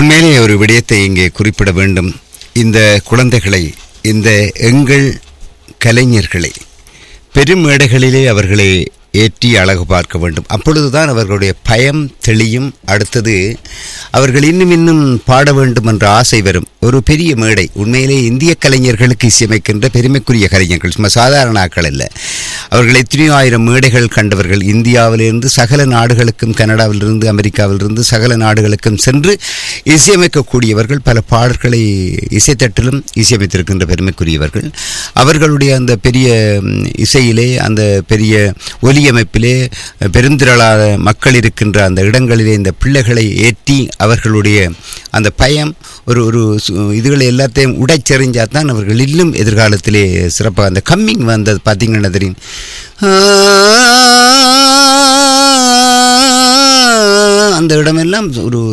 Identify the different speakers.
Speaker 1: உண்மையிலே ஒரு விடயத்தை இங்கே குறிப்பிட வேண்டும் இந்த குழந்தைகளை இந்த எங்கள் கலைஞர்களை பெரும் மேடைகளிலே அவர்களை ஏற்றி அழகு பார்க்க வேண்டும் அப்பொழுதுதான் அவர்களுடைய பயம் தெளியும் அடுத்தது அவர்கள் இன்னும் இன்னும் பாட வேண்டும் என்ற ஆசை வரும் ஒரு பெரிய மேடை உண்மையிலே இந்திய கலைஞர்களுக்கு இசையமைக்கின்ற பெருமைக்குரிய கலைஞர்கள் சும்மா சாதாரண ஆட்கள் அல்ல அவர்கள் எத்தனையோ ஆயிரம் மேடைகள் கண்டவர்கள் இந்தியாவிலிருந்து சகல நாடுகளுக்கும் கனடாவிலிருந்து அமெரிக்காவிலிருந்து சகல நாடுகளுக்கும் சென்று இசையமைக்கக்கூடியவர்கள் பல பாடல்களை இசைத்தட்டிலும் இசையமைத்திருக்கின்ற பெருமைக்குரியவர்கள் அவர்களுடைய அந்த பெரிய ம், இசையிலே அந்த பெரிய ஒலியமைப்பிலே பெருந்திரளான மக்கள் இருக்கின்ற அந்த இடங்களிலே இந்த பிள்ளைகளை ஏற்றி அவர்களுடைய அந்த பயம் ஒரு ஒரு சு- இதுகளை எல்லாத்தையும் உடைச்செறிஞ்சால் தான் அவர்கள் இன்னும் எதிர்காலத்திலே சிறப்பாக அந்த கம்மிங் வந்தது பார்த்தீங்கன்னா தெரியும் அந்த இடமெல்லாம் ஒரு